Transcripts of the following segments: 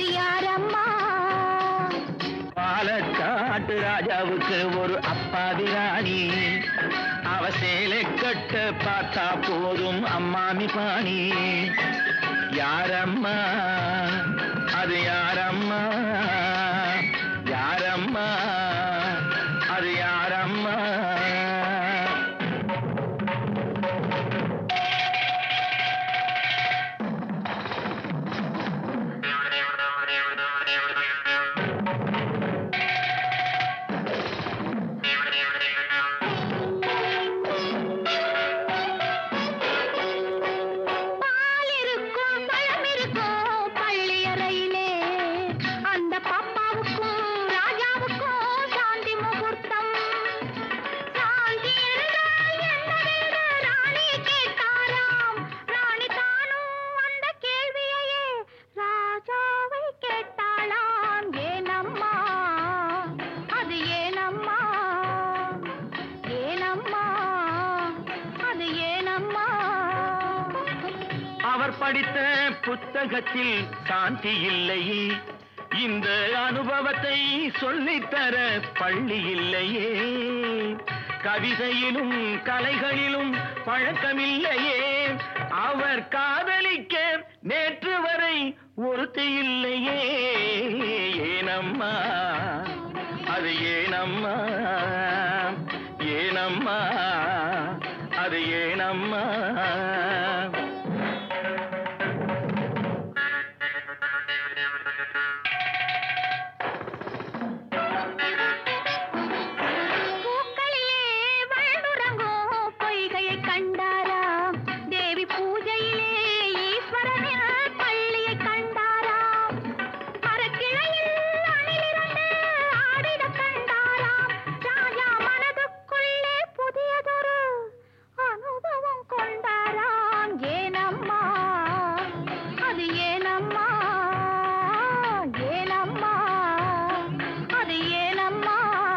யாரம்மா பாலக்காட்டு ராஜாவுக்கு ஒரு அப்பாவி ராணி அவ சேலை கட்ட பார்த்தா போதும் அம்மாமி பாணி யாரம்மா அது யாரம்மா யாரம்மா அது யாரம்மா பால் இருக்கும் பழம் இருக்கும் பள்ளி அறையிலே அந்த பாப்பாவுக்கும் ராஜாவுக்கும் சாந்தி முகூர்த்தம் சாந்தி என்றால் என்னவென்று ராணி கேட்டாராம் ராணி தானும் அந்த கேள்வியையே ராஜாவை கேட்டாளாம் ஏனம்மா அது ஏனம்மா ஏனம்மா அது ஏனம்மா அவர் படித்த புத்தகத்தில் சாந்தி இல்லையே இந்த அனுபவத்தை சொல்லித்தர பள்ளி இல்லையே கவிதையிலும் கலைகளிலும் பழக்கமில்லையே அவர் காதலிக்க நேற்று வரை ஒருத்தி இல்லையே ஏனம்மா அது ஏனம்மா ஏனம்மா அது ஏனம்மா பூக்களிலே வள்ளுறங்கும் பொய்கையை கண்டாராம் தேவி பூஜையிலே ஈஸ்வரனின் பள்ளியை கண்டாராம் மரக்கிளையில் அணிலிரண்டு ஆடிடக் கண்டாராம் ராஜா மனதுக்குள்ளே புதியதொரு அனுபவம் கொண்டாராம் ஏனம்மா அது ஏனம்மா ஏனம்மா அது ஏனம்மா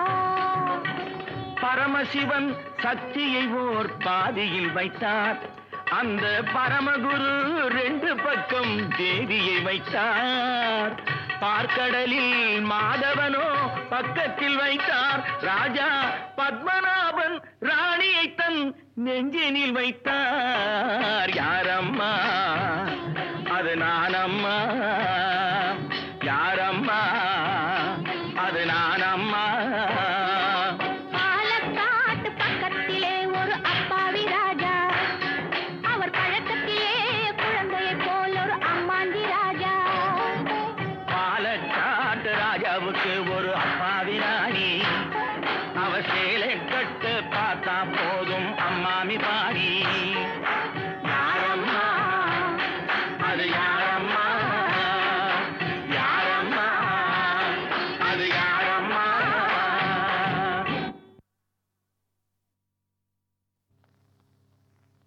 பரமசிவன் சக்தியை ஓர் பாதியில் வைத்தார் அந்த பரமகுரு ரெண்டு பக்கம் தேவியை வைத்தார் பார்க்கடலில் மாதவனோ பக்கத்தில் வைத்தார் ராஜா பத்மநாபன் ராணியை தன் நெஞ்சினில் வைத்தார் யாரம்மா அது நானம்மா யாரம்மா